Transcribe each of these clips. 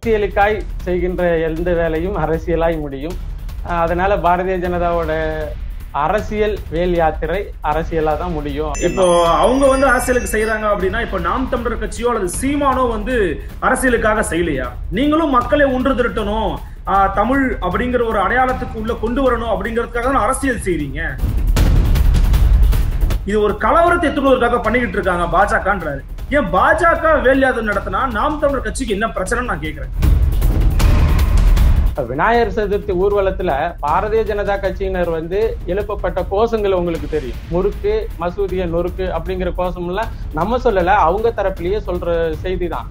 அரசியலுக்காய் செய்கின்ற எந்த வேலையும் அரசியலாய் முடியும் அஹ் அதனால பாரதிய ஜனதாவோட அரசியல் வேல் யாத்திரை அரசியலா தான் முடியும் இப்போ அவங்க வந்து அரசியலுக்கு செய்யறாங்க அப்படின்னா இப்போ நாம் தமிழர் கட்சியோ அல்லது சீமானோ வந்து அரசியலுக்காக செய்யலையா நீங்களும் மக்களை ஒன்று திரட்டணும் ஆஹ், தமிழ் அப்படிங்கிற ஒரு அடையாளத்துக்கு உள்ள கொண்டு வரணும் அப்படிங்கிறதுக்காக தான் அரசியல் செய்றீங்க இது ஒரு கலவரத்தை எத்துவதற்காக பண்ணிக்கிட்டு இருக்காங்க பாஜகன்றாரு ஏன் பாஜக வேலையாதம் நடத்தினா நாம் தமிழர் கட்சிக்கு என்ன பிரச்சனைன்னு நான் கேக்குறேன் விநாயகர் சதுர்த்தி ஊர்வலத்துல பாரதிய ஜனதா கட்சியினர் வந்து எழுப்பப்பட்ட கோஷங்கள் உங்களுக்கு தெரியும் முறுக்கு மசூதிய நொறுக்கு அப்படிங்கிற கோஷம் எல்லாம் நம்ம சொல்லல அவங்க தரப்பிலேயே சொல்ற செய்தி தான்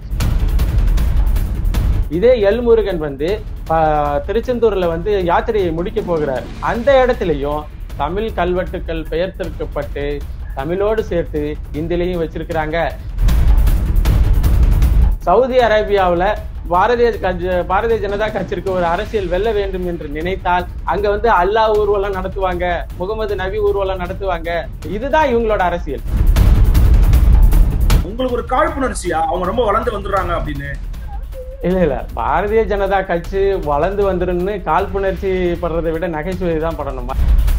இதே எல் முருகன் வந்து ஆஹ், திருச்செந்தூர்ல வந்து யாத்திரையை முடிக்க போகிறார் அந்த இடத்துலயும் தமிழ் கல்வெட்டுக்கள் பெயர்த்திருக்கப்பட்டு தமிழோடு சேர்த்து இந்திலையும் வச்சிருக்கிறாங்க சவுதி அரேபியாவுல பாரதிய கட்சி- பாரதிய ஜனதா கட்சிக்கு ஒரு அரசியல் வெல்ல வேண்டும் என்று நினைத்தால் அங்க வந்து அல்லாஹ் ஊர்வலம் நடத்துவாங்க முகமது நபி ஊர்வலம் நடத்துவாங்க இதுதான் இவங்களோட அரசியல் உங்களுக்கு ஒரு காழ்ப்புணர்ச்சியா அவங்க ரொம்ப வளர்ந்து வந்துடுறாங்க அப்படின்னு இல்ல இல்ல பாரதிய ஜனதா கட்சி வளர்ந்து வந்துருன்னு காழ்ப்புணர்ச்சி படுறதை விட நகைச்சுவை தான் படணுமா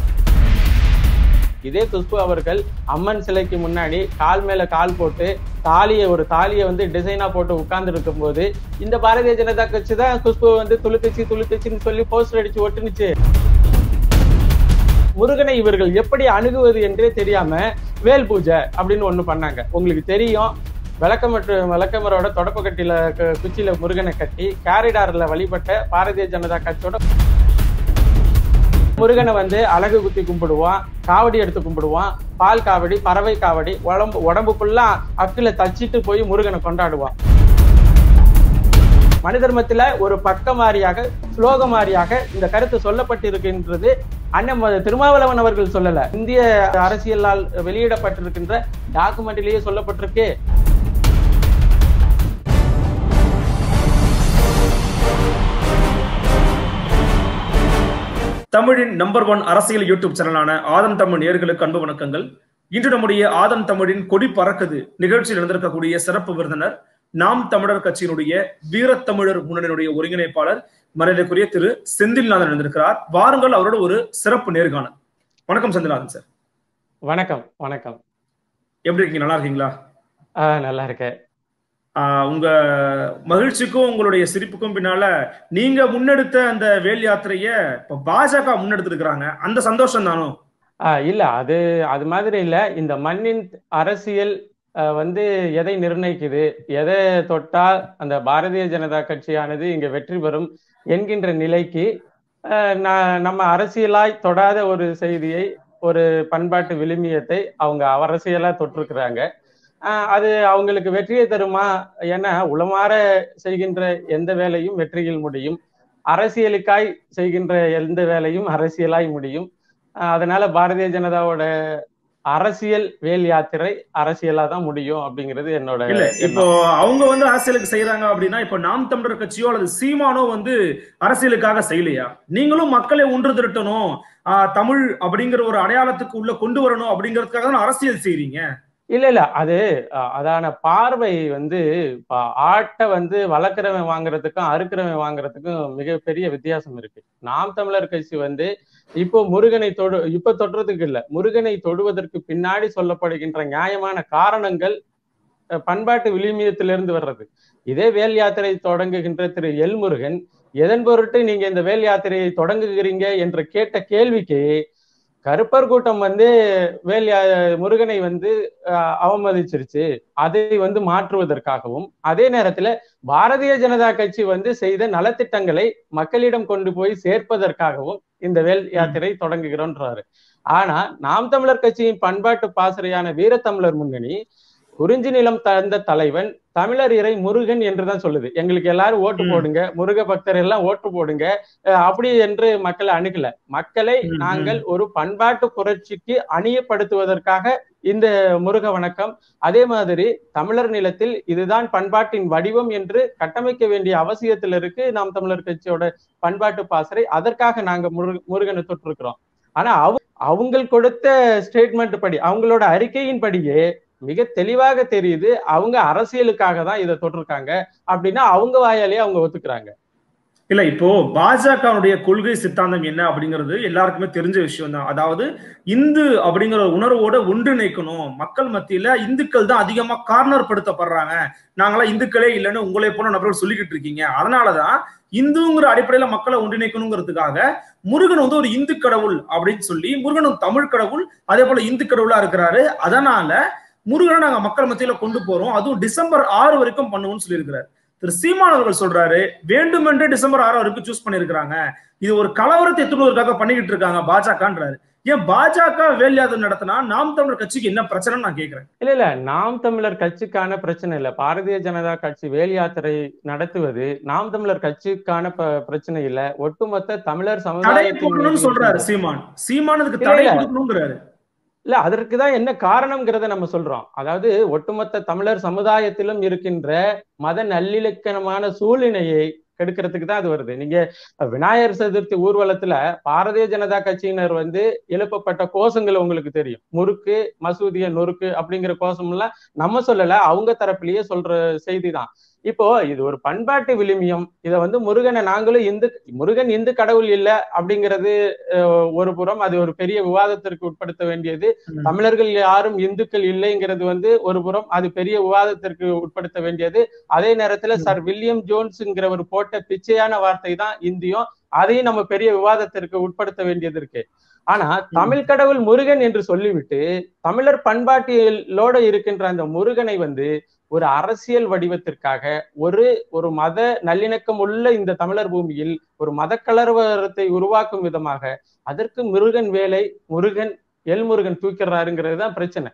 இதே குஷ்பு அவர்கள் அம்மன் சிலைக்கு முன்னாடி கால் மேல கால் போட்டு தாலியை ஒரு தாலியை வந்து டிசைனா போட்டு உட்கார்ந்து இருக்கும் போது இந்த பாரதிய ஜனதா கட்சி தான் குஷ்பு வந்து துளுத்துச்சு துளுத்துச்சுன்னு சொல்லி போஸ்டர் அடிச்சு ஒட்டுனுச்சு முருகனை இவர்கள் எப்படி அணுகுவது என்றே தெரியாம வேல் பூஜை அப்படின்னு ஒண்ணு பண்ணாங்க உங்களுக்கு தெரியும் விளக்கமற்ற விளக்கமரோட தொடப்பக்கட்டில க- குச்சியில முருகனை கட்டி காரிடார்ல வழிபட்ட பாரதிய ஜனதா கட்சியோட முருகனை வந்து அழகு குத்தி கும்பிடுவான் காவடி எடுத்து கும்பிடுவான் பால் காவடி பறவை காவடி உடம்பு உடம்புக்குள்ள அக்கில தச்சிட்டு போய் முருகனை கொண்டாடுவான் மனிதர்மத்துல ஒரு பக்கமாரியாக ஸ்லோகமாரியாக இந்த கருத்து சொல்லப்பட்டிருக்கின்றது அண்ணன் ம- திருமாவளவன் அவர்கள் சொல்லல இந்திய அரசியலால் வெளியிடப்பட்டிருக்கின்ற டாக்குமெண்ட்லயே சொல்லப்பட்டிருக்கு தமிழின் நம்பர் ஒன் அரசியல் யூடியூப் சேனலான ஆதம் தமிழ் நேயர்களுக்கு அன்பு வணக்கங்கள் இன்று நம்முடைய ஆதம் தமிழின் கொடி பறக்குது நிகழ்ச்சியில் நடந்திருக்கக்கூடிய சிறப்பு விருந்தினர் நாம் தமிழர் கட்சியினுடைய வீரத்தமிழர் முன்னணியினுடைய ஒருங்கிணைப்பாளர் மரியாதைக்குரிய திரு செந்தில்நாதன் இருந்திருக்கிறார் வாருங்கள் அவரோட ஒரு சிறப்பு நேர்காணல் வணக்கம் செந்தில்நாதன் சார் வணக்கம் வணக்கம் எப்படி இருக்கீங்க நல்லா இருக்கீங்களா ஆஹ் நல்லா இருக்கேன் ஆஹ் உங்க மகிழ்ச்சிக்கும் உங்களுடைய சிரிப்புக்கும் பின்னால நீங்க முன்னெடுத்த அந்த வேல் யாத்திரைய இப்ப பாஜக முன்னெடுத்திருக்கிறாங்க அந்த சந்தோஷம் தானோ ஆஹ் இல்ல அது அது மாதிரி இல்ல இந்த மண்ணின் அரசியல் ஆஹ் வந்து எதை நிர்ணயிக்குது எதை தொட்டால் அந்த பாரதிய ஜனதா கட்சியானது இங்க வெற்றி பெறும் என்கின்ற நிலைக்கு ஆஹ் நா- நம்ம அரசியலாய் தொடாத ஒரு செய்தியை ஒரு பண்பாட்டு விழுமியத்தை அவங்க அரசியலா தொட்டிருக்கிறாங்க ஆஹ் அது அவங்களுக்கு வெற்றியை தருமா என உளமாற செய்கின்ற எந்த வேலையும் வெற்றியில் முடியும் அரசியலுக்காய் செய்கின்ற எந்த வேலையும் அரசியலாய் முடியும் ஆஹ் அதனால பாரதிய ஜனதாவோட அரசியல் வேல் யாத்திரை அரசியலா தான் முடியும் அப்படிங்கிறது என்னோட இல்ல எண்ணம். இப்போ அவங்க வந்து அரசியலுக்கு செய்யறாங்க அப்படின்னா இப்போ நாம் தமிழர் கட்சியோ அல்லது சீமானோ வந்து அரசியலுக்காக செய்யலையா நீங்களும் மக்களை ஒன்று திரட்டணும் ஆஹ், தமிழ் அப்படிங்கிற ஒரு அடையாளத்துக்கு உள்ள கொண்டு வரணும் அப்படிங்கிறதுக்காக தான் அரசியல் செய்றீங்க இல்ல இல்ல அது அஹ், அதான பார்வை வந்து இப்ப ஆட்டை வந்து வளர்க்குறவன் வாங்குறதுக்கும் அறுக்கிறவன் வாங்குறதுக்கும் மிகப்பெரிய வித்தியாசம் இருக்கு நாம் தமிழர் கட்சி வந்து இப்போ முருகனை தொடு இப்ப தொடுறதுக்கு இல்ல முருகனை தொடுவதற்கு பின்னாடி சொல்லப்படுகின்ற நியாயமான காரணங்கள் அஹ், பண்பாட்டு விழுமியத்திலிருந்து வர்றது இதே வேல் யாத்திரை தொடங்குகின்ற திரு எல் முருகன் எதன் பொருட்டு நீங்க இந்த வேல் யாத்திரையை தொடங்குகிறீங்க என்று கேட்ட கேள்விக்கு கருப்பர் கூட்டம் வந்து வேல் யா- முருகனை வந்து அஹ், அவமதிச்சிருச்சு அதை வந்து மாற்றுவதற்காகவும் அதே நேரத்துல பாரதிய ஜனதா கட்சி வந்து செய்த நலத்திட்டங்களை மக்களிடம் கொண்டு போய் சேர்ப்பதற்காகவும் இந்த வேல் யாத்திரை தொடங்குகிறோன்றாரு ஆனா நாம் தமிழர் கட்சியின் பண்பாட்டு பாசறையான வீரத்தமிழர் முன்னணி குறிஞ்சி நிலம் தந்த தலைவன் தமிழர் இறை முருகன் என்றுதான் சொல்லுது எங்களுக்கு எல்லாரும் ஓட்டு ம். போடுங்க முருக பக்தர் எல்லாம் ஓட்டு போடுங்க அஹ் அப்படி என்று மக்களை அணுகல மக்களை ம், ம். நாங்கள் ஒரு பண்பாட்டு புரட்சிக்கு அணியப்படுத்துவதற்காக இந்த முருக வணக்கம் அதே மாதிரி தமிழர் நிலத்தில் இதுதான் பண்பாட்டின் வடிவம் என்று கட்டமைக்க வேண்டிய அவசியத்தில் இருக்கு நாம் தமிழர் கட்சியோட பண்பாட்டு பாசறை அதற்காக நாங்க முரு முருகனை தொட்டிருக்கிறோம் ஆனா அவ அவங்க கொடுத்த ஸ்டேட்மெண்ட் படி அவங்களோட அறிக்கையின் படியே மிக தெளிவாக தெரியுது அவங்க அரசியலுக்காக தான் இதை தொட்டிருக்காங்க அப்படின்னா அவங்க வாயாலேயே அவங்க ஒத்துக்கிறாங்க இல்ல இப்போ பாஜகவுடைய கொள்கை சித்தாந்தம் என்ன அப்படிங்கிறது எல்லாருக்குமே தெரிஞ்ச விஷயம் தான் அதாவது இந்து அப்படிங்கிற உணர்வோட ஒன்றிணைக்கணும் மக்கள் மத்தியில இந்துக்கள் தான் அதிகமா கார்னர் படுத்தப்படுறாங்க நாங்களாம் இந்துக்களே இல்லைன்னு உங்களை போன நபர்கள் சொல்லிக்கிட்டு இருக்கீங்க அதனாலதான் இந்துங்கிற அடிப்படையில மக்களை ஒன்றிணைக்கணுங்கிறதுக்காக முருகன் வந்து ஒரு இந்து கடவுள் அப்படின்னு சொல்லி முருகனும் தமிழ் கடவுள் அதே போல இந்து கடவுளா இருக்கிறாரு அதனால முருகனை நாங்க மக்கள் மத்தியில கொண்டு போறோம் அதுவும் டிசம்பர் ஆறு வரைக்கும் பண்ணுவோம்னு சொல்லியிருக்கிறாரு திரு சீமான் அவர்கள் சொல்றாரு வேண்டுமென்றே டிசம்பர் ஆறு வரைக்கும் சூஸ் பண்ணிருக்கிறாங்க இது ஒரு கலவரத்தை துணுவதற்காக பண்ணிக்கிட்டு இருக்காங்க பாஜகன்றாரு ஏன் பாஜக வேல் யாத்திரை நடத்தினா நாம் தமிழர் கட்சிக்கு என்ன பிரச்சனைன்னு நான் கேட்கிறேன் இல்ல இல்ல நாம் தமிழர் கட்சிக்கான பிரச்சனை இல்ல பாரதிய ஜனதா கட்சி வேல் யாத்திரை நடத்துவது நாம் தமிழர் கட்சிக்கான ப- பிரச்சனை இல்ல ஒட்டுமொத்த தமிழர் தடை சமுதாயத்தின் போடணும்னு மீது சொல்றாரு சீமான் சீமான் அதுக்கு இல்ல, தடை இல்ல. கொடுக்கணுங்கிறாரு இல்ல அதற்கு தான் என்ன காரணம்ங்கிறத நம்ம சொல்றோம் அதாவது ஒட்டுமொத்த தமிழர் சமுதாயத்திலும் இருக்கின்ற மத நல்லிலக்கணமான சூழ்நிலையை கெடுக்கிறதுக்கு தான் அது வருது நீங்க விநாயகர் சதுர்த்தி ஊர்வலத்துல பாரதிய ஜனதா கட்சியினர் வந்து எழுப்பப்பட்ட கோஷங்கள் உங்களுக்கு தெரியும் முறுக்கு மசூதிய நொறுக்கு அப்படிங்கிற கோஷம் எல்லாம் நம்ம சொல்லல அவங்க தரப்பிலேயே சொல்ற செய்தி தான் இப்போ இது ஒரு பண்பாட்டு விழுமியம் இதை வந்து முருகனை நாங்களும் இந்து முருகன் இந்து கடவுள் இல்ல அப்படிங்கிறது அஹ், ஒரு புறம் அது ஒரு பெரிய விவாதத்திற்கு உட்படுத்த வேண்டியது ம். தமிழர்கள் யாரும் இந்துக்கள் இல்லைங்கிறது வந்து ஒரு புறம் அது பெரிய விவாதத்திற்கு உட்படுத்த வேண்டியது அதே நேரத்துல ம். சர் வில்லியம் ஜோன்ஸ்ங்கிறவர் போட்ட பிச்சையான வார்த்தை தான் இந்தியும் அதையும் நம்ம பெரிய விவாதத்திற்கு உட்படுத்த வேண்டியது இருக்கு ஆனா தமிழ் கடவுள் முருகன் என்று சொல்லிவிட்டு தமிழர் பண்பாட்டிலோட இருக்கின்ற அந்த முருகனை வந்து ஒரு அரசியல் வடிவத்திற்காக ஒரு ஒரு மத நல்லிணக்கம் உள்ள இந்த தமிழர் பூமியில் ஒரு மத கலவரத்தை உருவாக்கும் விதமாக அதற்கு முருகன் வேலை முருகன் எல் முருகன் தூக்கிறாருங்கிறது தான் பிரச்சனை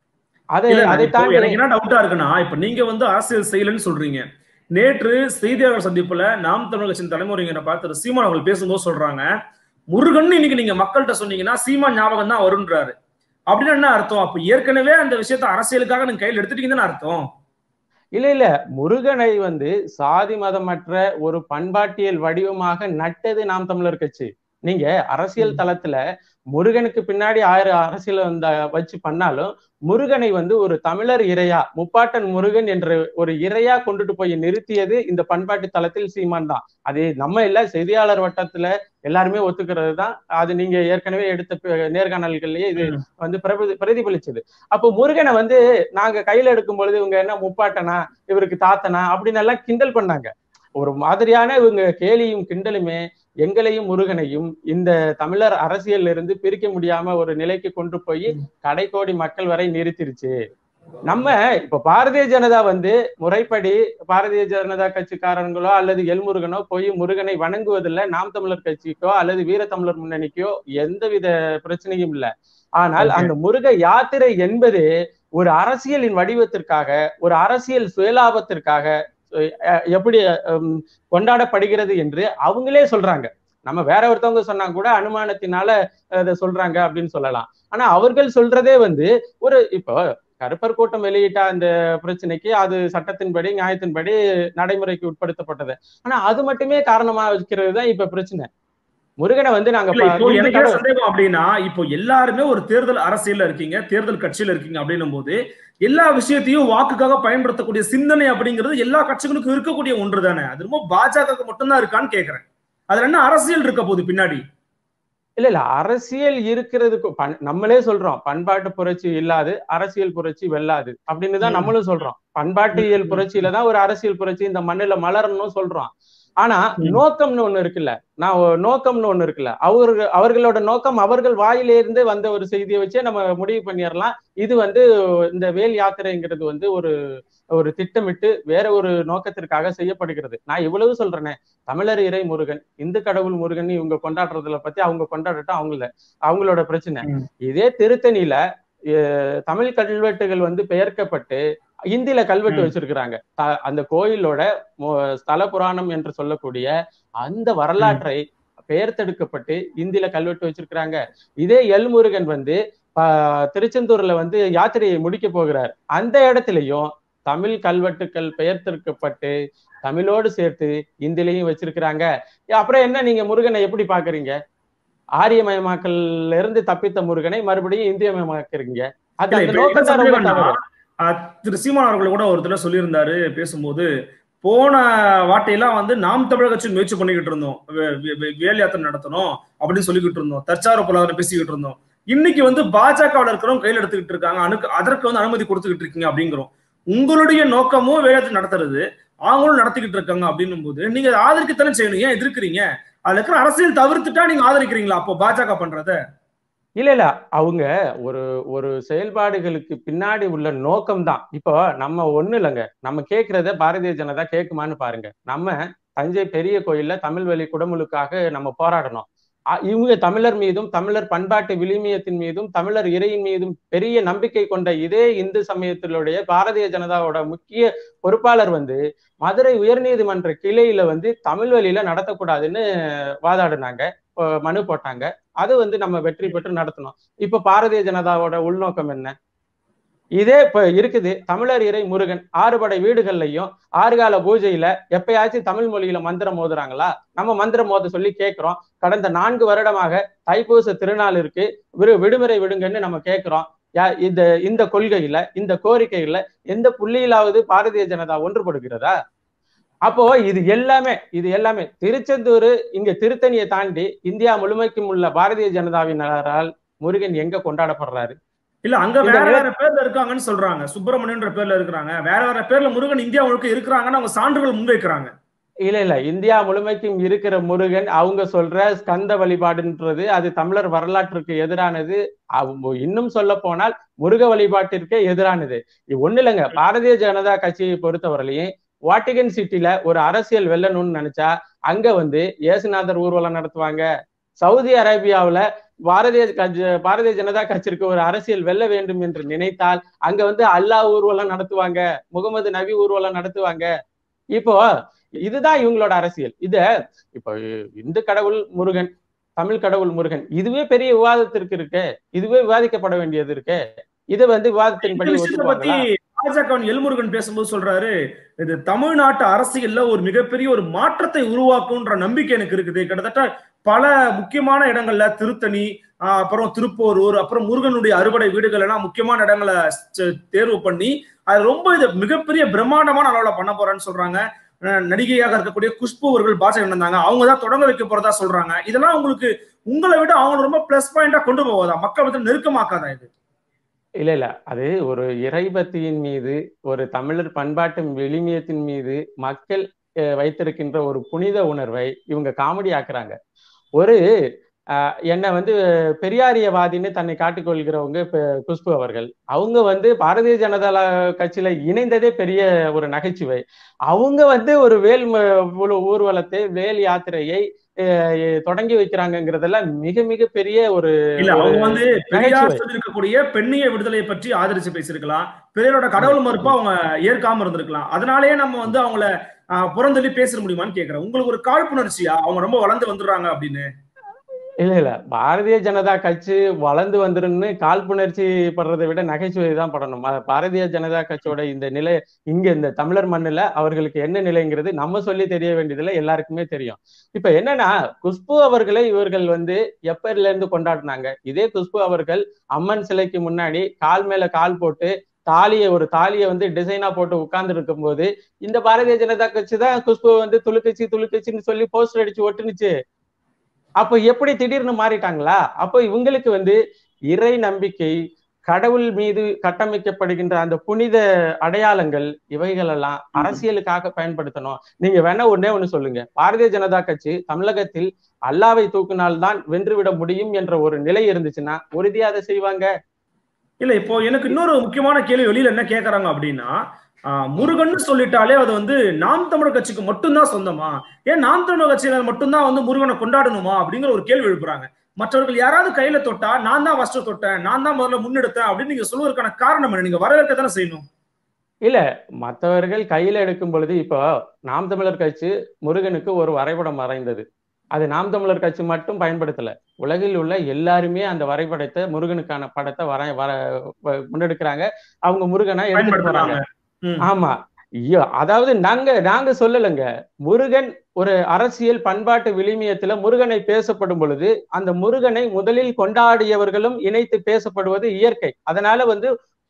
அதை இல்ல, அதை இப்போ தாண்டி எனக்கு என்ன டவுட்டா இருக்குன்னா இப்ப நீங்க வந்து அரசியல் செய்யலன்னு சொல்றீங்க நேற்று செய்தியாளர் சந்திப்புல நாம் தமிழ் கட்சியின் தலைமுறைங்கிற பார்த்து சீமான் அவர்கள் பேசும்போது சொல்றாங்க முருகன் இன்னைக்கு நீங்க மக்கள்கிட்ட சொன்னீங்கன்னா சீமான் ஞாபகம் தான் வருன்றாரு அப்படின்னு என்ன அர்த்தம் அப்ப ஏற்கனவே அந்த விஷயத்த அரசியலுக்காக நீங்க கையில் எடுத்துட்டீங்கன்னு அர்த்தம் இல்ல இல்ல முருகனை வந்து சாதி மதமற்ற ஒரு பண்பாட்டியல் வடிவமாக நட்டது நாம் தமிழர் கட்சி நீங்க அரசியல் ம். தளத்துல முருகனுக்கு பின்னாடி ஆயிரம் அரசியல் வந்து வச்சு பண்ணாலும் முருகனை வந்து ஒரு தமிழர் இறையா முப்பாட்டன் முருகன் என்ற ஒரு இறையா கொண்டுட்டு போய் நிறுத்தியது இந்த பண்பாட்டு தளத்தில் சீமான் தான் அது நம்ம இல்ல செய்தியாளர் வட்டத்துல எல்லாருமே ஒத்துக்கிறது தான் அது நீங்க ஏற்கனவே எடுத்த ப- நேர்காணல்கள்லயே இது ம். வந்து பிரதி- பிரதிபலிச்சது அப்போ முருகனை வந்து நாங்க கையில எடுக்கும் பொழுது இவங்க என்ன முப்பாட்டனா இவருக்கு தாத்தனா அப்படின்னு எல்லாம் கிண்டல் பண்ணாங்க ஒரு மாதிரியான இவங்க கேலியும் கிண்டலுமே எங்களையும் முருகனையும் இந்த தமிழர் அரசியல்ல இருந்து பிரிக்க முடியாம ஒரு நிலைக்கு கொண்டு போய் கடைக்கோடி மக்கள் வரை நிறுத்திருச்சு நம்ம இப்ப பாரதிய ஜனதா வந்து முறைப்படி பாரதிய ஜனதா கட்சிக்காரங்களோ அல்லது எல்முருகனோ போய் முருகனை வணங்குவதில்லை நாம் தமிழர் கட்சிக்கோ அல்லது வீரத்தமிழர் முன்னணிக்கோ எந்தவித பிரச்சனையும் இல்லை ஆனால் Okay. அந்த முருக யாத்திரை என்பது ஒரு அரசியலின் வடிவத்திற்காக ஒரு அரசியல் சுயலாபத்திற்காக அஹ், எப்படி ஹம், கொண்டாடப்படுகிறது என்று அவங்களே சொல்றாங்க நம்ம வேற ஒருத்தவங்க சொன்னா கூட அனுமானத்தினால அதை சொல்றாங்க அப்படின்னு சொல்லலாம் ஆனா அவர்கள் சொல்றதே வந்து ஒரு இப்போ கருப்பர் கூட்டம் வெளியிட்ட அந்த பிரச்சனைக்கு அது சட்டத்தின்படி நியாயத்தின்படி நடைமுறைக்கு உட்படுத்தப்பட்டது ஆனா அது மட்டுமே காரணமா வைக்கிறது தான் இப்ப பிரச்சனை முருகனை வந்து நாங்க இல்ல ப- இப்போ இந்து எனக்கு என்ன கடவுள் சந்தேகம் அப்படின்னா இப்போ எல்லாருமே ஒரு தேர்தல் அரசியல்ல இருக்கீங்க தேர்தல் கட்சியில இருக்கீங்க அப்படின்னும் போது எல்லா விஷயத்தையும் வாக்குக்காக பயன்படுத்தக்கூடிய சிந்தனை அப்படிங்கிறது எல்லா கட்சிகளுக்கும் இருக்கக்கூடிய ஒன்று தானே அது ரொம்ப பாஜகவுக்கு மட்டும்தான் இருக்கான்னு கேக்குறேன் அதுல என்ன அரசியல் இருக்க போகுது பின்னாடி இல்ல இல்ல அரசியல் இருக்கிறதுக்கு பண்- நம்மளே சொல்றோம் பண்பாட்டு புரட்சி இல்லாது அரசியல் புரட்சி வெல்லாது அப்படின்னு தான் ம். நம்மளும் சொல்றோம் பண்பாட்டியல் ம். புரட்சியில தான் ஒரு அரசியல் புரட்சி இந்த மண்ணுல மலரணும் சொல்றோம் ஆனா ம். நோக்கம்னு ஒண்ணு இருக்குல்ல நான் ஒரு நோக்கம்னு ஒண்ணு இருக்குல்ல அவர்கள் அவர்களோட நோக்கம் அவர்கள் வாயிலிருந்து வந்த ஒரு செய்தியை வச்சே நம்ம முடிவு பண்ணிடலாம் இது வந்து இந்த வேல் யாத்திரைங்கிறது வந்து ஒரு ஒரு திட்டமிட்டு வேற ஒரு நோக்கத்திற்காக செய்யப்படுகிறது நான் இவ்வளவு சொல்றேனே தமிழர் இறை முருகன் இந்து கடவுள் முருகன் இவங்க கொண்டாடுறதுல பத்தி அவங்க கொண்டாடட்டும் அவங்கள அவங்களோட பிரச்சனை ம். இதே திருத்தணியில அஹ், தமிழ் கல்வெட்டுகள் வந்து பெயர்க்கப்பட்டு இந்தியில கல்வெட்டு ம். வச்சிருக்கிறாங்க த- அந்த கோயிலோட மு- ஸ்தல புராணம் என்று சொல்லக்கூடிய அந்த வரலாற்றை பெயர்த்தெடுக்கப்பட்டு இந்தியில கல்வெட்டு வச்சிருக்கிறாங்க இதே எல்முருகன் வந்து ப- திருச்செந்தூர்ல வந்து யாத்திரையை முடிக்க போகிறார் அந்த இடத்துலயும் தமிழ் கல்வெட்டுக்கள் பெயர்த்தெடுக்கப்பட்டு தமிழோடு சேர்த்து இந்திலையும் வச்சிருக்கிறாங்க அப்புறம் என்ன நீங்க முருகனை எப்படி பாக்குறீங்க ஆரியமயமாக்கல்ல இருந்து தப்பித்த முருகனை மறுபடியும் இந்தியமயமாக்குறீங்க அது இல்ல, அந்த இப்ப என்ன நோக்கம் தான் ரொம்ப சந்தேகம்னா, தவறு திரு சீமான் அவர்கள் கூட ஒரு தடவை சொல்லியிருந்தாரு பேசும்போது போன வாட்டையெல்லாம் வந்து நாம் தமிழக கட்சி முயற்சி பண்ணிக்கிட்டு இருந்தோம் வேல் யாத்திரை நடத்தணும் அப்படின்னு சொல்லிக்கிட்டு இருந்தோம் தற்சார பொருளாதாரம் பேசிக்கிட்டு இருந்தோம் இன்னைக்கு வந்து பாஜகவில் இருக்கிறவங்க கையில் எடுத்துக்கிட்டு இருக்காங்க அனுக்கு அதற்கு வந்து அனுமதி கொடுத்துக்கிட்டு இருக்கீங்க அப்படிங்கிறோம் உங்களுடைய நோக்கமும் வேலையாத்திரை நடத்துறது அவங்களும் நடத்திக்கிட்டு இருக்காங்க அப்படின்னும் போது நீங்க ஆதரிக்கத்தானே செய்யணும் ஏன் எதிர்க்கிறீங்க அதுல இருக்கிற அரசியல் தவிர்த்துட்டா நீங்க ஆதரிக்கிறீங்களா அப்போ பாஜக பண்றத இல்ல இல்ல அவங்க ஒரு ஒரு செயல்பாடுகளுக்கு பின்னாடி உள்ள நோக்கம் தான் இப்போ நம்ம ஒண்ணு இல்லைங்க நம்ம கேட்கறத பாரதிய ஜனதா கேட்குமான்னு பாருங்க நம்ம தஞ்சை பெரிய கோயில்ல தமிழ் வழி குடமுழுக்காக நம்ம போராடணும் இவங்க தமிழர் மீதும் தமிழர் பண்பாட்டு விளிமியத்தின் மீதும் தமிழர் இறையின் மீதும் பெரிய நம்பிக்கை கொண்ட இதே இந்து சமயத்தினுடைய பாரதிய ஜனதாவோட முக்கிய பொறுப்பாளர் வந்து மதுரை உயர்நீதிமன்ற கிளையில வந்து தமிழ் வழியில நடத்தக்கூடாதுன்னு வாதாடினாங்க மனு போட்டாங்க அது வந்து நம்ம வெற்றி பெற்று நடத்தணும் இப்ப பாரதிய ஜனதாவோட உள்நோக்கம் என்ன இதே இப்ப இருக்குது தமிழர் இறை முருகன் ஆறுபடை வீடுகள்லையும் ஆறுகால பூஜையில எப்பயாச்சும் தமிழ் மொழியில மந்திரம் மோதுறாங்களா நம்ம மந்திரம் மோத சொல்லி கேட்கிறோம் கடந்த நான்கு வருடமாக தைப்பூச திருநாள் இருக்கு விடு விடுமுறை விடுங்கன்னு நம்ம கேட்கிறோம் இந்த இந்த கொள்கையில இந்த கோரிக்கையில எந்த புள்ளியிலாவது பாரதிய ஜனதா ஒன்றுபடுகிறதா அப்போ இது எல்லாமே இது எல்லாமே திருச்செந்தூர் இங்க திருத்தணியை தாண்டி இந்தியா முழுமைக்கும் உள்ள பாரதிய ஜனதாவினரால் முருகன் எங்க கொண்டாடப்படுறாரு இல்ல அங்க வேற வேற பேர்ல இருக்காங்கன்னு சொல்றாங்க சுப்பிரமணியன்ற பேர்ல இருக்கிறாங்க வேற வேற பேர்ல முருகன் இந்தியா முழுக்க இருக்கிறாங்கன்னு அவங்க சான்றுகள் முன்வைக்கிறாங்க இல்ல இல்ல இந்தியா முழுமைக்கும் இருக்கிற முருகன் அவங்க சொல்ற ஸ்கந்த வழிபாடுன்றது அது தமிழர் வரலாற்றுக்கு எதிரானது இன்னும் சொல்ல போனால் முருக வழிபாட்டிற்கே எதிரானது ஒண்ணு இல்லைங்க பாரதிய ஜனதா கட்சியை பொறுத்தவரையிலையும் வாட்டிகன் சிட்டில ஒரு அரசியல் வெல்லணும்னு நினைச்சா அங்க வந்து ஏசுநாதர் ஊர்வலம் நடத்துவாங்க சவுதி அரேபியாவுல பாரதிய கட்சி பாரதிய ஜனதா கட்சிக்கு ஒரு அரசியல் வெல்ல வேண்டும் என்று நினைத்தால் அங்க வந்து அல்லாஹ் ஊர்வலம் நடத்துவாங்க முகமது நபி ஊர்வலம் நடத்துவாங்க இப்போ இதுதான் இவங்களோட அரசியல் இத இப்போ இந்து கடவுள் முருகன் தமிழ் கடவுள் முருகன் இதுவே பெரிய விவாதத்திற்கு இருக்கு இதுவே விவாதிக்கப்பட வேண்டியது இருக்கு இது வந்து விவாதத்தின்படி ஒத்துக்குவாங்களா பாஜக எல்முருகன் பேசும்போது சொல்றாரு இது தமிழ்நாட்டு அரசியல்ல ஒரு மிகப்பெரிய ஒரு மாற்றத்தை உருவாக்கும்ன்ற நம்பிக்கை எனக்கு இருக்குது கிட்டத்தட்ட பல முக்கியமான இடங்கள்ல திருத்தணி அப்புறம் திருப்போரூர் அப்புறம் முருகனுடைய அறுபடை வீடுகள் எல்லாம் முக்கியமான இடங்களை தேர்வு பண்ணி அது ரொம்ப இது மிகப்பெரிய பிரம்மாண்டமான அளவுல பண்ண போறேன்னு சொல்றாங்க நடிகையாக இருக்கக்கூடிய குஷ்பு அவர்கள் பாஜக இருந்தாங்க அவங்க தான் தொடங்க வைக்க போறதா சொல்றாங்க இதெல்லாம் உங்களுக்கு உங்களை விட அவங்க ரொம்ப பிளஸ் பாயிண்டா கொண்டு போவதா மக்கள் வந்து நெருக்கமாக்காதா இது இல்ல இல்ல அது ஒரு இறைபக்தியின் மீது ஒரு தமிழர் பண்பாட்டு விளிமியத்தின் மீது மக்கள் வைத்திருக்கின்ற ஒரு புனித உணர்வை இவங்க காமெடி ஆக்குறாங்க ஒரு என்னை வந்து பெரியாரியவாதின்னு தன்னை காட்டிக்கொள்கிறவங்க குஷ்பு அவர்கள் அவங்க வந்து பாரதிய ஜனதா கட்சியில இணைந்ததே பெரிய ஒரு நகைச்சுவை அவங்க வந்து ஒரு வேல் ஊர்வலத்தை வேல் யாத்திரையை தொடங்கி வைக்கிறாங்கிறதெல்லாம் மிக மிக பெரிய ஒரு இல்ல அவங்க வந்து பெரியார் இருக்கக்கூடிய பெண்ணிய விடுதலை பற்றி ஆதரிச்சு பேசிருக்கலாம் பெரியாரோட கடவுள் மறுப்பா அவங்க ஏற்காம இருந்திருக்கலாம் அதனாலேயே நம்ம வந்து அவங்கள புறந்தள்ளி பேச முடியுமான்னு கேக்குறேன் உங்களுக்கு ஒரு காழ்ப்புணர்ச்சியா அவங்க ரொம்ப வளர்ந்து வந்துடுறாங்க அப்படின்னு இல்ல இல்ல பாரதிய ஜனதா கட்சி வளர்ந்து வந்துருன்னு காழ்ப்புணர்ச்சி படுறதை விட நகைச்சுவை தான் படணும் பாரதிய ஜனதா கட்சியோட இந்த நிலை இங்க இந்த தமிழர் மண்ணுல அவர்களுக்கு என்ன நிலைங்கிறது நம்ம சொல்லி தெரிய வேண்டியதுல எல்லாருக்குமே தெரியும் இப்ப என்னன்னா குஷ்பு அவர்களை இவர்கள் வந்து எப்பர்ல இருந்து கொண்டாடினாங்க இதே குஷ்பு அவர்கள் அம்மன் சிலைக்கு முன்னாடி கால் மேல கால் போட்டு தாலியை ஒரு தாலியை வந்து டிசைனா போட்டு உட்கார்ந்து இருக்கும் போது இந்த பாரதிய ஜனதா கட்சி தான் குஷ்பு வந்து துளுக்கட்சி துளுக்கட்சின்னு சொல்லி போஸ்டர் அடிச்சு ஒட்டுனுச்சு அப்போ எப்படி திடீர்னு மாறிட்டாங்களா அப்போ இவங்களுக்கு வந்து இறை நம்பிக்கை கடவுள் மீது கட்டமைக்கப்படுகின்ற அந்த புனித அடையாளங்கள் இவைகள் எல்லாம் அரசியலுக்காக பயன்படுத்தணும் நீங்க வேணா ஒன்னே ஒண்ணு சொல்லுங்க பாரதிய ஜனதா கட்சி தமிழகத்தில் அல்லாவை தூக்கினால்தான் வென்றுவிட முடியும் என்ற ஒரு நிலை இருந்துச்சுன்னா உறுதியா அதை செய்வாங்க இல்ல இப்போ எனக்கு இன்னொரு முக்கியமான கேள்வி வெளியில என்ன கேக்குறாங்க அப்படின்னா முருகன் சொல்லிட்டாலே அது வந்து நாம் தமிழர் கட்சிக்கு மட்டும்தான் சொந்தமா ஏன் நாம் தமிழர் கட்சியினர் மட்டும்தான் வந்து முருகனை கொண்டாடணுமா அப்படிங்கிற ஒரு கேள்வி எழுப்புறாங்க மற்றவர்கள் யாராவது கையில தொட்டா நான் தான் ஃபர்ஸ்ட் தொட்டேன் நான் தான் முதல்ல முன்னெடுத்தேன் அப்படின்னு நீங்க சொல்வதற்கான காரணம் என்ன நீங்க வரவேற்க தானே செய்யணும் இல்ல மற்றவர்கள் கையில எடுக்கும் பொழுது இப்போ நாம் தமிழர் கட்சி முருகனுக்கு ஒரு வரைபடம் வரைந்தது அது நாம் தமிழர் கட்சி மட்டும் பயன்படுத்தல உலகில் உள்ள எல்லாருமே அந்த வரைபடத்தை முருகனுக்கான படத்தை வர வர முன்னெடுக்கிறாங்க அவங்க முருகனை எடுத்துட்டு போறாங்க ஆமா ஐயோ அதாவது நாங்க நாங்க சொல்லலைங்க முருகன் ஒரு அரசியல் பண்பாட்டு விளிமியத்துல முருகனை பேசப்படும் பொழுது அந்த முருகனை முதலில் கொண்டாடியவர்களும் இணைத்து பேசப்படுவது இயற்கை அதனால வந்து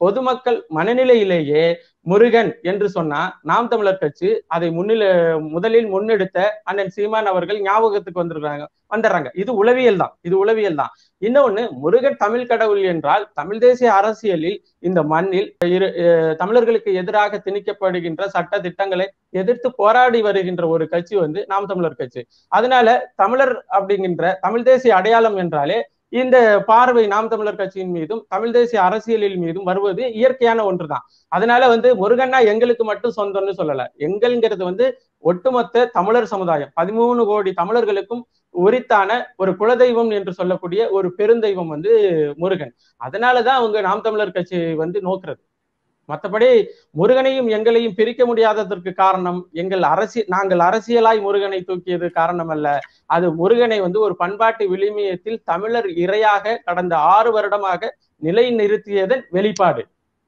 பொதுமக்கள் மனநிலையிலேயே முருகன் என்று சொன்னா நாம் தமிழர் கட்சி அதை முன்னில முதலில் முன்னெடுத்த அண்ணன் சீமான் அவர்கள் ஞாபகத்துக்கு வந்துடுறாங்க வந்துடுறாங்க இது உளவியல் தான் இது உளவியல் தான் இன்னொன்னு முருகன் தமிழ் கடவுள் என்றால் தமிழ் தேசிய அரசியலில் இந்த மண்ணில் இரு தமிழர்களுக்கு எதிராக திணிக்கப்படுகின்ற சட்ட திட்டங்களை எதிர்த்து போராடி வருகின்ற ஒரு கட்சி வந்து நாம் தமிழர் கட்சி அதனால தமிழர் அப்படிங்கின்ற தமிழ் தேசிய அடையாளம் என்றாலே இந்த பார்வை நாம் தமிழர் கட்சியின் மீதும் தமிழ் தேசிய அரசியலில் மீதும் வருவது இயற்கையான ஒன்றுதான் அதனால வந்து முருகன்னா எங்களுக்கு மட்டும் சொந்தம்னு சொல்லல எங்கள்ங்கிறது வந்து ஒட்டுமொத்த தமிழர் சமுதாயம் பதிமூணு கோடி தமிழர்களுக்கும் உரித்தான ஒரு குலதெய்வம் என்று சொல்லக்கூடிய ஒரு பெருந்தெய்வம் வந்து முருகன் அதனாலதான் அவங்க நாம் தமிழர் கட்சி வந்து நோக்குறது மற்றபடி முருகனையும் எங்களையும் பிரிக்க முடியாததற்கு காரணம் எங்கள் அரசியல் நாங்கள் அரசியலாய் முருகனை தூக்கியது காரணம் அல்ல அது முருகனை வந்து ஒரு பண்பாட்டு விளிமியத்தில் தமிழர் இரையாக கடந்த ஆறு வருடமாக நிலை நிறுத்தியதன் வெளிப்பாடு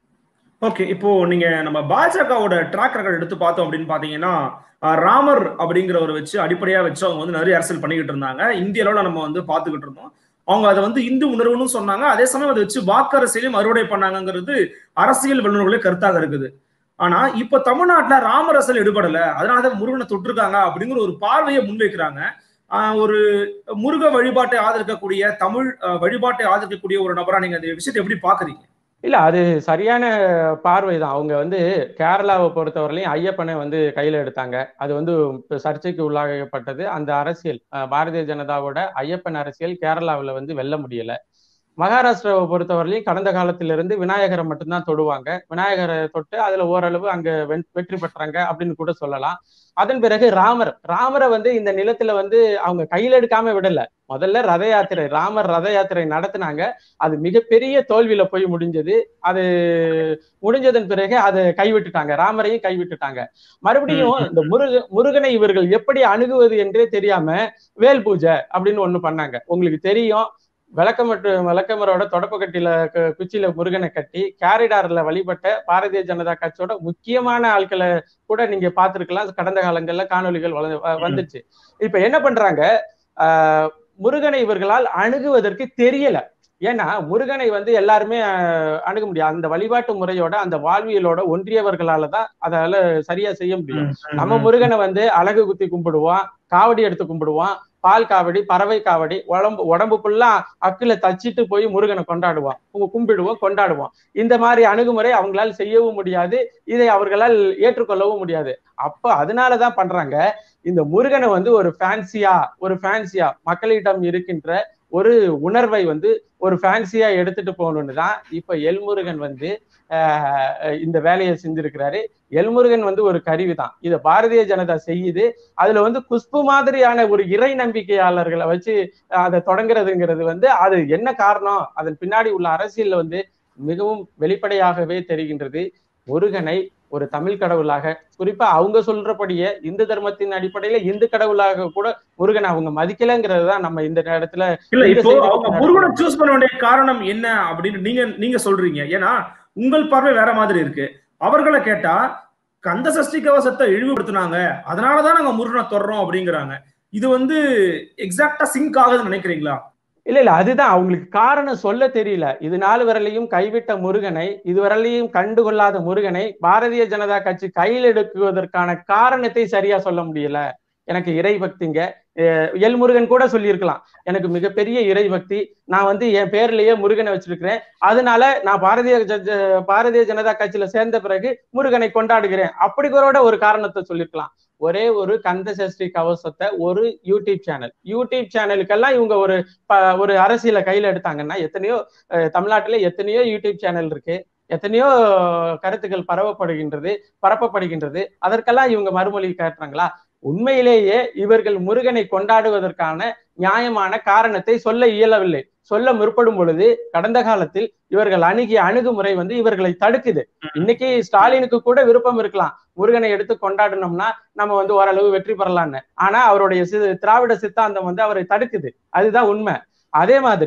ஓகே இப்போ நீங்க நம்ம பாஜகவோட ட்ராக் ரெக்கார்ட் எடுத்து பார்த்தோம் அப்படின்னு பாத்தீங்கன்னா ராமர் அப்படிங்கிறவரை வச்சு அடிப்படையா வச்சு அவங்க வந்து நிறைய அரசியல் பண்ணிக்கிட்டு இருந்தாங்க இந்திய அளவுல நம்ம வந்து பாத்துக்கிட்டு இருந்தோம் அவங்க அதை வந்து இந்து உணர்வுன்னு சொன்னாங்க அதே சமயம் அதை வச்சு வாக்கு அரசியலையும் அறுவடை பண்ணாங்கிறது அரசியல் வல்லுநர்களே கருத்தாக இருக்குது ஆனா இப்ப தமிழ்நாட்டுல ராமர் அரசியல் எடுபடல அதனாலதான் முருகனை தொட்டிருக்காங்க அப்படிங்கிற ஒரு பார்வையை முன்வைக்கிறாங்க ஒரு முருக வழிபாட்டை ஆதரிக்கக்கூடிய தமிழ் வழிபாட்டை ஆதரிக்கக்கூடிய ஒரு நபரா நீங்க அந்த விஷயத்தை எப்படி பாக்குறீங்க இல்ல அது சரியான பார்வை தான் அவங்க வந்து கேரளாவை பொறுத்தவரையிலையும் ஐயப்பனை வந்து கையில எடுத்தாங்க அது வந்து சர்ச்சைக்கு உள்ளாகப்பட்டது அந்த அரசியல் பாரதிய ஜனதாவோட ஐயப்பன் அரசியல் கேரளாவில் வந்து வெல்ல முடியல மகாராஷ்டிராவை பொறுத்தவரையிலையும் கடந்த காலத்திலிருந்து விநாயகரை மட்டும்தான் தொடுவாங்க விநாயகரை தொட்டு அதுல ஓரளவு அங்க வெற்றி பெற்றாங்க அப்படின்னு கூட சொல்லலாம் அதன் பிறகு ராமர் ராமரை வந்து இந்த நிலத்துல வந்து அவங்க கையில் எடுக்காம விடல முதல்ல ரத யாத்திரை ராமர் ரத யாத்திரை நடத்தினாங்க அது மிகப்பெரிய தோல்வியில போய் முடிஞ்சது அது முடிஞ்சதன் பிறகு அதை கைவிட்டுட்டாங்க ராமரையும் கைவிட்டுட்டாங்க மறுபடியும் இந்த முருக முருகனை இவர்கள் எப்படி அணுகுவது என்றே தெரியாம வேல் பூஜை அப்படின்னு ஒண்ணு பண்ணாங்க உங்களுக்கு தெரியும் விளக்கமட்டு விளக்கமரோட தொடப்ப கட்டில குச்சியில முருகனை கட்டி கேரிடார்ல வழிபட்ட பாரதிய ஜனதா கட்சியோட முக்கியமான ஆட்களை கூட நீங்க பார்த்திருக்கலாம் கடந்த காலங்கள்ல காணொலிகள் வந்துச்சு இப்ப என்ன பண்றாங்க ஆஹ் முருகனை இவர்களால் அணுகுவதற்கு தெரியல ஏன்னா முருகனை வந்து எல்லாருமே அணுக முடியாது அந்த வழிபாட்டு முறையோட அந்த வாழ்வியலோட ஒன்றியவர்களால தான் அதால சரியா செய்ய முடியும் நம்ம முருகனை வந்து அழகு குத்தி கும்பிடுவோம் காவடி எடுத்து கும்பிடுவோம் பால் காவடி பறவை காவடி உடம்பு உடம்பு ஃபுல்லா அக்குல தச்சிட்டு போய் முருகனை கொண்டாடுவோம் கும்பிடுவோம் கொண்டாடுவோம் இந்த மாதிரி அணுகுமுறை அவங்களால செய்யவும் முடியாது இதை அவர்களால் ஏற்றுக்கொள்ளவும் முடியாது அப்ப அதனாலதான் பண்றாங்க இந்த முருகனை வந்து ஒரு ஃபேன்சியா ஒரு ஃபேன்சியா மக்களிடம் இருக்கின்ற ஒரு உணர்வை வந்து ஒரு ஃபேன்சியா எடுத்துட்டு போகணும்னு தான் இப்ப எல்முருகன் வந்து இந்த வேலையை செஞ்சிருக்கிறாரு எல்முருகன் வந்து ஒரு கருவி தான் இதை பாரதிய ஜனதா செய்யுது அதுல வந்து குஷ்பு மாதிரியான ஒரு இறை நம்பிக்கையாளர்களை வச்சு அதை தொடங்குறதுங்கிறது வந்து அது என்ன காரணம் அதன் பின்னாடி உள்ள அரசியல்ல வந்து மிகவும் வெளிப்படையாகவே தெரிகின்றது முருகனை ஒரு தமிழ் கடவுளாக குறிப்பா அவங்க சொல்றபடியே இந்து தர்மத்தின் அடிப்படையில இந்து கடவுளாக கூட முருகனை அவங்க மதிக்கலங்கிறது தான் நம்ம இந்த இடத்துல இல்ல இப்போ அவங்க முருகனை சூஸ் பண்ண வேண்டிய காரணம் என்ன அப்படின்னு நீங்க நீங்க சொல்றீங்க ஏன்னா உங்கள் பார்வை வேற மாதிரி இருக்கு அவர்களை கேட்டா கந்த சஷ்டி கவசத்தை இழிவுபடுத்தினாங்க அதனாலதான் நாங்க முருகனை தொடறோம் அப்படிங்கிறாங்க இது வந்து எக்ஸாக்டா சிங்க் ஆகுதுன்னு நினைக்கிறீங்களா இல்ல இல்ல அதுதான் அவங்களுக்கு காரணம் சொல்ல தெரியல இது நாள் வரலையும் கைவிட்ட முருகனை இதுவரையிலையும் கண்டுகொள்ளாத முருகனை பாரதிய ஜனதா கட்சி கையில் எடுக்குவதற்கான காரணத்தை சரியா சொல்ல முடியல எனக்கு இறை பக்திங்க எல் முருகன் கூட சொல்லியிருக்கலாம் எனக்கு மிகப்பெரிய இறை பக்தி நான் வந்து என் பேர்லயே முருகனை வச்சிருக்கிறேன் அதனால நான் பாரதிய பாரதிய ஜனதா கட்சியில சேர்ந்த பிறகு முருகனை கொண்டாடுகிறேன் அப்படிங்கிறோட ஒரு காரணத்தை சொல்லியிருக்கலாம் ஒரே ஒரு கந்த சஷ்டி கவசத்தை ஒரு யூடியூப் சேனல் யூடியூப் சேனலுக்கெல்லாம் இவங்க ஒரு ஒரு அரசியல கையில எடுத்தாங்கன்னா எத்தனையோ தமிழ்நாட்டில எத்தனையோ யூடியூப் சேனல் இருக்கு எத்தனையோ கருத்துக்கள் பரவப்படுகின்றது பரப்பப்படுகின்றது அதற்கெல்லாம் இவங்க மறுமொழி காட்டுறாங்களா உண்மையிலேயே இவர்கள் முருகனை கொண்டாடுவதற்கான நியாயமான காரணத்தை சொல்ல இயலவில்லை சொல்ல முற்படும் பொழுது கடந்த காலத்தில் இவர்கள் அணுகிய அணுகுமுறை வந்து இவர்களை தடுக்குது இன்னைக்கு ஸ்டாலினுக்கு கூட விருப்பம் இருக்கலாம் முருகனை எடுத்து கொண்டாடணும்னா நம்ம வந்து ஓரளவு வெற்றி பெறலாம்னு ஆனா அவருடைய திராவிட சித்தாந்தம் வந்து அவரை தடுக்குது அதுதான் உண்மை அதே மாதிரி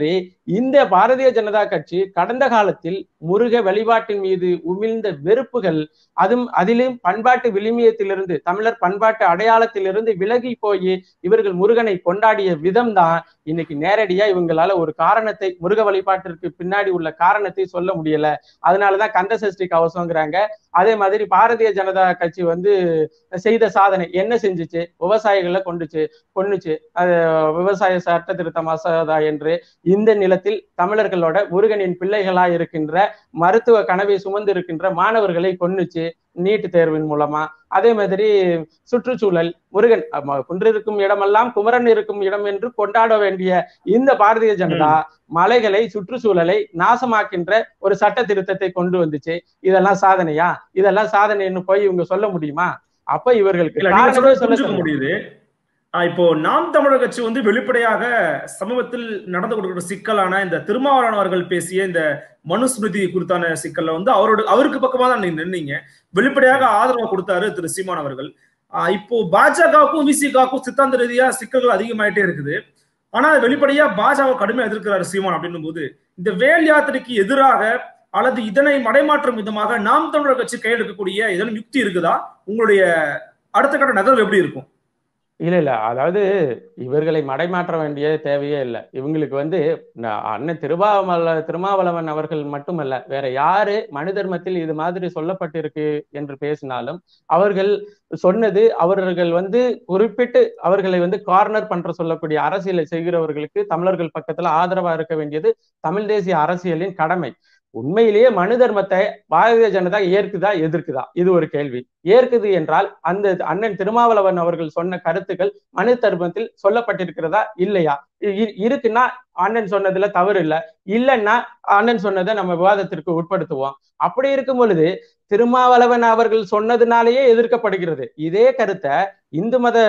இந்த பாரதிய ஜனதா கட்சி கடந்த காலத்தில் முருக வழிபாட்டின் மீது உமிழ்ந்த வெறுப்புகள் அதுவும் அதிலும் பண்பாட்டு விளிமியத்திலிருந்து தமிழர் பண்பாட்டு அடையாளத்திலிருந்து விலகி போய் இவர்கள் முருகனை கொண்டாடிய விதம் தான் இன்னைக்கு நேரடியா இவங்களால ஒரு காரணத்தை முருக வழிபாட்டிற்கு பின்னாடி உள்ள காரணத்தை சொல்ல முடியல அதனாலதான் கந்த சஷ்டி கவசங்கிறாங்க அதே மாதிரி பாரதிய ஜனதா கட்சி வந்து செய்த சாதனை என்ன செஞ்சுச்சு விவசாயிகளை கொண்டுச்சு கொண்டுச்சு அது விவசாய சட்ட திருத்த மசோதா என்று இந்த நிலத்தில் தமிழர்களோட முருகனின் பிள்ளைகளா இருக்கின்ற மருத்துவ கனவை சுமந்து இருக்கின்ற மாணவர்களை கொன்னுச்சு நீட் தேர்வின் மூலமா அதே மாதிரி சுற்றுச்சூழல் முருகன் குன்றிருக்கும் இடமெல்லாம் குமரன் இருக்கும் இடம் என்று கொண்டாட வேண்டிய இந்த பாரதிய ஜனதா மலைகளை சுற்றுச்சூழலை நாசமாக்கின்ற ஒரு சட்ட திருத்தத்தை கொண்டு வந்துச்சு இதெல்லாம் சாதனையா இதெல்லாம் சாதனைன்னு போய் இவங்க சொல்ல முடியுமா அப்ப இவர்களுக்கு சொல்ல முடியுது இப்போ நாம் தமிழர் கட்சி வந்து வெளிப்படையாக சமூகத்தில் நடந்து கொடுக்கிற சிக்கலான இந்த திருமாவளவன் அவர்கள் பேசிய இந்த மனுஸ்மிருதி குறித்தான சிக்கல்ல வந்து அவரோட அவருக்கு பக்கமா தான் நீங்க நின்னீங்க வெளிப்படையாக ஆதரவு கொடுத்தாரு திரு சீமான் அவர்கள் இப்போ பாஜகவுக்கும் விசிகாவுக்கும் சித்தாந்த ரீதியா சிக்கல்கள் அதிகமாயிட்டே இருக்குது ஆனா வெளிப்படையா பாஜக கடுமையா எதிர்க்கிறாரு சீமான் அப்படின்னும் போது இந்த வேல் யாத்திரைக்கு எதிராக அல்லது இதனை மடைமாற்றும் விதமாக நாம் தமிழர் கட்சி கையெழுக்கக்கூடிய ஏதேனும் யுக்தி இருக்குதா உங்களுடைய அடுத்த கட்ட நகர்வு எப்படி இருக்கும் இல்ல இல்ல அதாவது இவர்களை மடைமாற்ற வேண்டிய தேவையே இல்லை இவங்களுக்கு வந்து அண்ணன் திருமாவள திருமாவளவன் அவர்கள் மட்டுமல்ல வேற யாரு மனு தர்மத்தில் இது மாதிரி சொல்லப்பட்டிருக்கு என்று பேசினாலும் அவர்கள் சொன்னது அவர்கள் வந்து குறிப்பிட்டு அவர்களை வந்து கார்னர் பண்ற சொல்லக்கூடிய அரசியலை செய்கிறவர்களுக்கு தமிழர்கள் பக்கத்துல ஆதரவா இருக்க வேண்டியது தமிழ் தேசிய அரசியலின் கடமை உண்மையிலேயே மனு தர்மத்தை பாரதிய ஜனதா ஏற்குதா எதிர்க்குதா இது ஒரு கேள்வி ஏற்குது என்றால் அந்த அண்ணன் திருமாவளவன் அவர்கள் சொன்ன கருத்துக்கள் மனு தர்மத்தில் சொல்லப்பட்டிருக்கிறதா இல்லையா இருக்குன்னா அண்ணன் சொன்னதுல தவறு இல்லை இல்லைன்னா அண்ணன் சொன்னதை நம்ம விவாதத்திற்கு உட்படுத்துவோம் அப்படி இருக்கும் பொழுது திருமாவளவன் அவர்கள் சொன்னதுனாலேயே எதிர்க்கப்படுகிறது இதே கருத்தை இந்து மத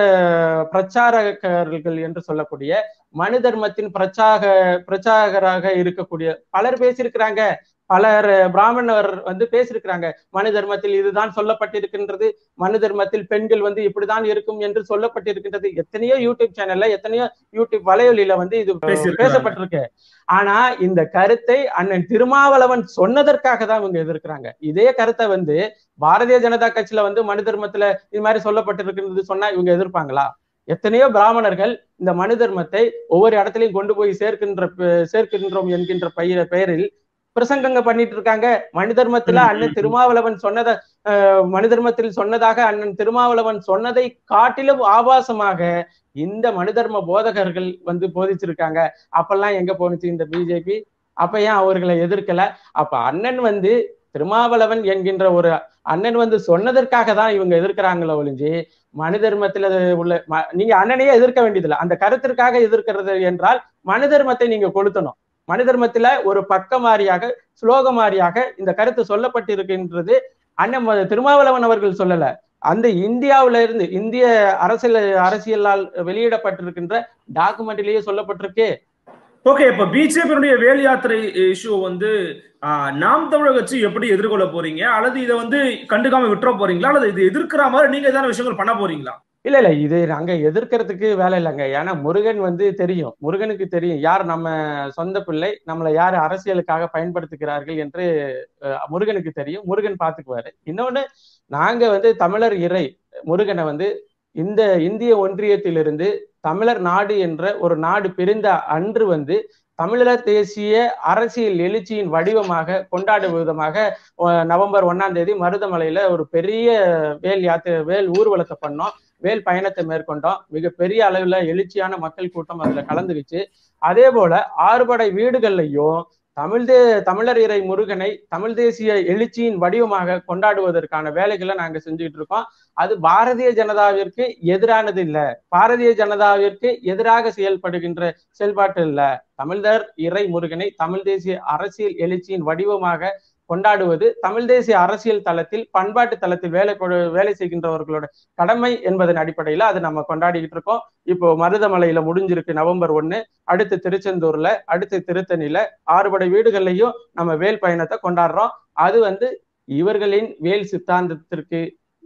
பிரச்சாரகர்கள் என்று சொல்லக்கூடிய மனு தர்மத்தின் பிரச்சாக பிரச்சாரகராக இருக்கக்கூடிய பலர் பேசியிருக்கிறாங்க பலர் பிராமணர் வந்து பேசியிருக்கிறாங்க மனு தர்மத்தில் இதுதான் சொல்லப்பட்டிருக்கின்றது மனு தர்மத்தில் பெண்கள் வந்து இப்படிதான் இருக்கும் என்று சொல்லப்பட்டிருக்கின்றது எத்தனையோ யூடியூப் சேனல்ல எத்தனையோ யூடியூப் வலையொலியில வந்து இது பேசப்பட்டிருக்கு ஆனா இந்த கருத்தை அண்ணன் திருமாவளவன் சொன்னதற்காக தான் இவங்க எதிர்க்கிறாங்க இதே கருத்தை வந்து பாரதிய ஜனதா கட்சியில வந்து மனு தர்மத்துல இது மாதிரி சொல்லப்பட்டிருக்கிறது சொன்னா இவங்க எதிர்ப்பாங்களா எத்தனையோ பிராமணர்கள் இந்த மனு தர்மத்தை ஒவ்வொரு இடத்துலையும் கொண்டு போய் சேர்க்கின்ற சேர்க்கின்றோம் என்கின்ற பெயர பெயரில் பிரசங்கங்க பண்ணிட்டு இருக்காங்க மனு தர்மத்துல அண்ணன் திருமாவளவன் சொன்னத மனு தர்மத்தில் சொன்னதாக அண்ணன் திருமாவளவன் சொன்னதை காட்டிலும் ஆபாசமாக இந்த மனு தர்ம போதகர்கள் வந்து போதிச்சிருக்காங்க அப்பெல்லாம் எங்க போனுச்சு இந்த பிஜேபி அப்ப ஏன் அவர்களை எதிர்க்கல அப்ப அண்ணன் வந்து திருமாவளவன் என்கின்ற ஒரு அண்ணன் வந்து சொன்னதற்காக தான் இவங்க எதிர்க்கிறாங்களோ ஒழிஞ்சு மனு தர்மத்துல உள்ள நீங்க அண்ணனையே எதிர்க்க வேண்டியதில்லை அந்த கருத்திற்காக எதிர்க்கிறது என்றால் மனு தர்மத்தை நீங்க கொளுத்தணும் மனு தர்மத்துல ஒரு பக்க மாறியாக ஸ்லோக மாறியாக இந்த கருத்து சொல்லப்பட்டிருக்கின்றது அண்ணன் திருமாவளவன் அவர்கள் சொல்லல அந்த இந்தியாவில இருந்து இந்திய அரசியல் அரசியலால் வெளியிடப்பட்டிருக்கின்ற டாக்குமெண்ட்லயே சொல்லப்பட்டிருக்கு ஓகே இப்ப பிஜேபியினுடைய வேல் யாத்திரை இஷ்யூ வந்து நாம் தமிழக கட்சி எப்படி எதிர்கொள்ள போறீங்க அல்லது இதை வந்து கண்டுக்காம விட்டுற போறீங்களா அல்லது இது எதிர்க்கிற மாதிரி நீங்க ஏதாவது விஷயங்கள் பண்ண போறீங்களா இல்ல இல்ல இது நாங்க எதிர்க்கிறதுக்கு வேலை இல்லைங்க ஏன்னா முருகன் வந்து தெரியும் முருகனுக்கு தெரியும் யார் நம்ம சொந்த பிள்ளை நம்மளை யார் அரசியலுக்காக பயன்படுத்துகிறார்கள் என்று முருகனுக்கு தெரியும் முருகன் பாத்துக்குவாரு இன்னொன்னு நாங்க வந்து தமிழர் இறை முருகனை வந்து இந்த இந்திய ஒன்றியத்திலிருந்து தமிழர் நாடு என்ற ஒரு நாடு பிரிந்த அன்று வந்து தமிழர் தேசிய அரசியல் எழுச்சியின் வடிவமாக கொண்டாடும் விதமாக நவம்பர் ஒன்னாம் தேதி மருதமலையில ஒரு பெரிய வேல் யாத்திரை வேல் ஊர்வலத்தை பண்ணோம் வேல் பயணத்தை மேற்கொண்டோம் மிகப்பெரிய அளவுல எழுச்சியான மக்கள் கூட்டம் அதுல கலந்துக்குச்சு அதே போல ஆறுபடை வீடுகள்லையும் தமிழ் தே தமிழர் இறை முருகனை தமிழ் தேசிய எழுச்சியின் வடிவமாக கொண்டாடுவதற்கான வேலைகளை நாங்க செஞ்சுக்கிட்டு இருக்கோம் அது பாரதிய ஜனதாவிற்கு எதிரானது இல்ல பாரதிய ஜனதாவிற்கு எதிராக செயல்படுகின்ற செயல்பாட்டு இல்ல தமிழர் இறை முருகனை தமிழ் தேசிய அரசியல் எழுச்சியின் வடிவமாக கொண்டாடுவது தமிழ் தேசிய அரசியல் தளத்தில் பண்பாட்டு தளத்தில் வேலை வேலை செய்கின்றவர்களோட கடமை என்பதன் அடிப்படையில அதை நம்ம கொண்டாடிக்கிட்டு இருக்கோம் இப்போ மருதமலையில முடிஞ்சிருக்கு நவம்பர் ஒண்ணு அடுத்து திருச்செந்தூர்ல அடுத்து திருத்தணியில ஆறுபடை வீடுகள்லையும் நம்ம வேல் பயணத்தை கொண்டாடுறோம் அது வந்து இவர்களின் வேல் சித்தாந்தத்திற்கு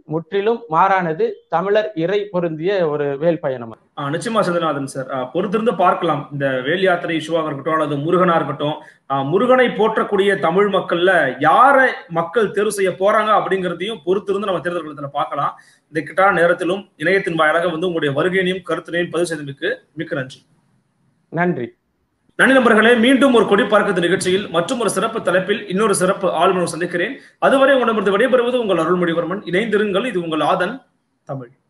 முற்றிலும் மாறானது தமிழர் இறை பொருந்திய ஒரு வேல் பயணம் ஆஹ் நிச்சயமா சந்திரநாதன் சார் ஆஹ் பொறுத்திருந்து பார்க்கலாம் இந்த வேல் யாத்திரை இஷ்யூவாக இருக்கட்டும் அல்லது முருகனா இருக்கட்டும் ஆஹ் முருகனை போற்றக்கூடிய தமிழ் மக்கள்ல யாரை மக்கள் தேர்வு செய்ய போறாங்க அப்படிங்கிறதையும் பொறுத்திருந்து நம்ம தேர்தல் களத்துல பார்க்கலாம் இந்த கிட்டான நேரத்திலும் இணையத்தின் வாயிலாக வந்து உங்களுடைய வருகையினையும் கருத்தினையும் பதிவு செய்தமைக்கு மிக்க நன்றி நன்றி நன்றி நண்பர்களே மீண்டும் ஒரு கொடி பார்க்கத்து நிகழ்ச்சியில் மற்றும் ஒரு சிறப்பு தலைப்பில் இன்னொரு சிறப்பு ஆளுநர் சந்திக்கிறேன் அதுவரை உங்களிடமிருந்து விடைபெறுவது உங்கள் அருள்மொழிவர்மன் இணைந்திருங்கள் இது உங்கள் ஆதன் தமிழ்